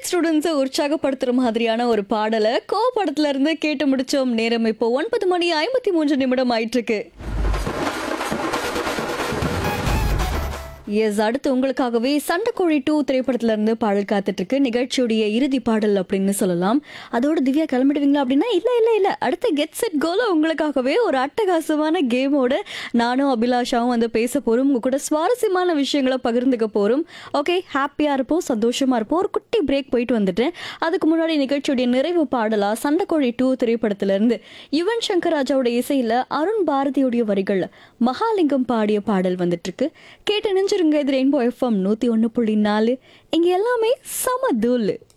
ஸ்டூடெண்ட்ஸை உற்சாகப்படுத்துற மாதிரியான ஒரு பாடலை கோ படத்துல இருந்து கேட்டு முடிச்சோம் நேரம் இப்போ ஒன்பது மணி ஐம்பத்தி மூன்று நிமிடம் ஆயிட்டு இருக்கு எஸ் அடுத்து உங்களுக்காகவே சண்டைக்கோழி டூ திரைப்படத்துல இருந்து பாடல் காத்துட்டு இருக்கு நிகழ்ச்சியுடைய இறுதி பாடல் அப்படின்னு சொல்லலாம் அதோட திவ்யா கிளம்பிடுவீங்களா அப்படின்னா இல்ல இல்ல இல்ல அடுத்த கெட் செட் கோல உங்களுக்காகவே ஒரு அட்டகாசமான கேமோட நானும் அபிலாஷாவும் வந்து பேச போறோம் உங்க கூட சுவாரஸ்யமான விஷயங்களை பகிர்ந்துக்க போறோம் ஓகே ஹாப்பியா இருப்போம் சந்தோஷமா இருப்போம் ஒரு குட்டி பிரேக் போயிட்டு வந்துட்டேன் அதுக்கு முன்னாடி நிகழ்ச்சியுடைய நிறைவு பாடலா சண்டைக்கோழி டூ திரைப்படத்துல இருந்து யுவன் சங்கர் ராஜாவோட இசையில அருண் பாரதியுடைய வரிகள்ல மகாலிங்கம் பாடிய பாடல் வந்துட்டு இருக்கு கேட்டு நினைச்சிருங்க இது ரெயின்போ எஃப்எம் நூத்தி ஒன்று புள்ளி நாலு இங்க எல்லாமே சம தூள்